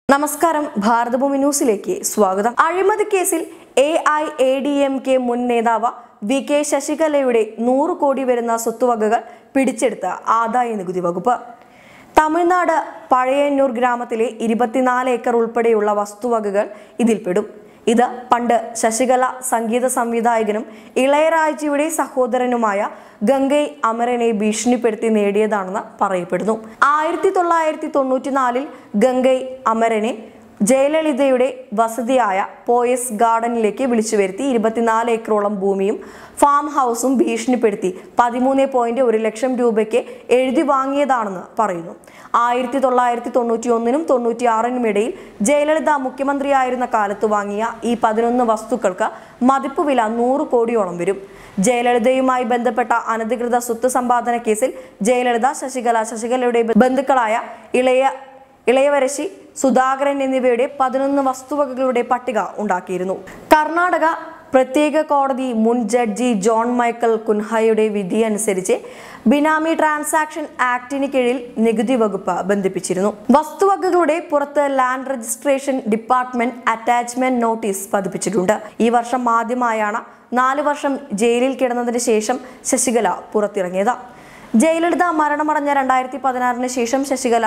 നമസ്കാരം ഭാരതഭൂമി ന്യൂസിലേക്ക് സ്വാഗതം അഴിമതി കേസിൽ A I A D M K മുൻ നേതാവ് വി കെ ശശികലയുടെ നൂറ് കോടി വരുന്ന സ്വത്തുവകകൾ പിടിച്ചെടുത്ത ആദായ നികുതി വകുപ്പ് തമിഴ്നാട് പഴയന്നൂർ ഗ്രാമത്തിലെ ഇരുപത്തിനാല് ഏക്കർ ഉൾപ്പെടെയുള്ള വസ്തുവകകൾ ഇതിൽപ്പെടും ഇത് പണ്ട് ശശികല സംഗീത സംവിധായകനും ഇളയരാജയുടെ സഹോദരനുമായ ഗംഗൈ അമരനെ ഭീഷണിപ്പെടുത്തി നേടിയതാണെന്ന് പറയപ്പെടുന്നു ആയിരത്തി തൊള്ളായിരത്തി തൊണ്ണൂറ്റിനാലിൽ ഗംഗൈ അമരനെ ജയലളിതയുടെ വസതിയായ പോയസ് ഗാർഡനിലേക്ക് വിളിച്ചു വരുത്തി ഇരുപത്തിനാല് ഏക്കറോളം ഭൂമിയും ഫാം ഹൗസും ഭീഷണിപ്പെടുത്തി പതിമൂന്ന് പോയിന്റ് ഒരു ലക്ഷം രൂപയ്ക്ക് എഴുതി വാങ്ങിയതാണെന്ന് പറയുന്നു ആയിരത്തി തൊള്ളായിരത്തി തൊണ്ണൂറ്റി ഒന്നിനും തൊണ്ണൂറ്റി ആറിനും ഇടയിൽ ജയലളിത മുഖ്യമന്ത്രിയായിരുന്ന കാലത്ത് വാങ്ങിയ ഈ പതിനൊന്ന് വസ്തുക്കൾക്ക് മതിപ്പ് വില നൂറ് കോടിയോളം വരും ജയലളിതയുമായി ബന്ധപ്പെട്ട അനധികൃത സ്വത്ത് സമ്പാദന കേസിൽ ജയലളിത ശശികല ശശികലയുടെ ബന്ധുക്കളായ ഇളയ ഇളയവരശി സുധാകരൻ എന്നിവയുടെ പതിനൊന്ന് വസ്തുവകകളുടെ പട്ടിക ഉണ്ടാക്കിയിരുന്നു കർണാടക പ്രത്യേക കോടതി മുൻ ജഡ്ജി ജോൺ മൈക്കൽ കുൻഹയുടെ വിധി അനുസരിച്ച് ബിനാമി ട്രാൻസാക്ഷൻ ആക്ടിന് കീഴിൽ നികുതി വകുപ്പ് ബന്ധിപ്പിച്ചിരുന്നു വസ്തുവകകളുടെ പുറത്ത് land registration department attachment notice പതിപ്പിച്ചിട്ടുണ്ട് ഈ വർഷം ആദ്യമായാണ് നാല് വർഷം ജയിലിൽ കിടന്നതിന് ശേഷം ശശികല പുറത്തിറങ്ങിയത് ജയലളിത മരണമടഞ്ഞ രണ്ടായിരത്തി പതിനാറിന് ശേഷം Sasikala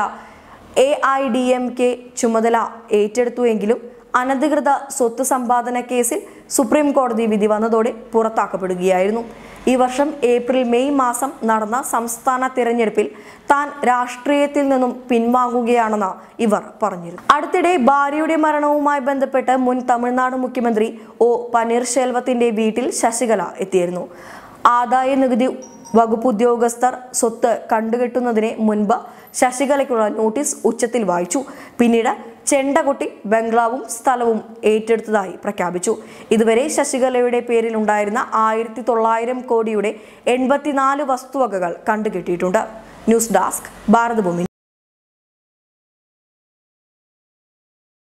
A I A M M ചുമതല ഏറ്റെടുത്തുവെങ്കിലും അനധികൃത സ്വത്ത് സമ്പാദന കേസിൽ സുപ്രീം കോടതി വിധി വന്നതോടെ പുറത്താക്കപ്പെടുകയായിരുന്നു ഈ വർഷം ഏപ്രിൽ മെയ് മാസം നടന്ന സംസ്ഥാന തിരഞ്ഞെടുപ്പിൽ താൻ രാഷ്ട്രീയത്തിൽ നിന്നും പിൻവാങ്ങുകയാണെന്ന് ഇവർ പറഞ്ഞിരുന്നു അടുത്തിടെ ഭാര്യയുടെ മരണവുമായി ബന്ധപ്പെട്ട് മുൻ തമിഴ്നാട് മുഖ്യമന്ത്രി ഒ പനീർശെൽവത്തിന്റെ വീട്ടിൽ ശശികല എത്തിയിരുന്നു ആദായ നികുതി വകുപ്പ് ഉദ്യോഗസ്ഥർ സ്വത്ത് കണ്ടുകെട്ടുന്നതിന് മുൻപ് ശശികലയ്ക്കുള്ള നോട്ടീസ് ഉച്ചത്തിൽ വായിച്ചു പിന്നീട് ചെണ്ടകൊട്ടി ബംഗ്ലാവും സ്ഥലവും ഏറ്റെടുത്തതായി പ്രഖ്യാപിച്ചു ഇതുവരെ ശശികലയുടെ പേരിൽ ഉണ്ടായിരുന്ന ആയിരത്തി തൊള്ളായിരം കോടിയുടെ എൺപത്തിനാല് വസ്തുവകകൾ കണ്ടുകെട്ടിയിട്ടുണ്ട് ന്യൂസ് ഡെസ്ക് ഭാരതഭൂമി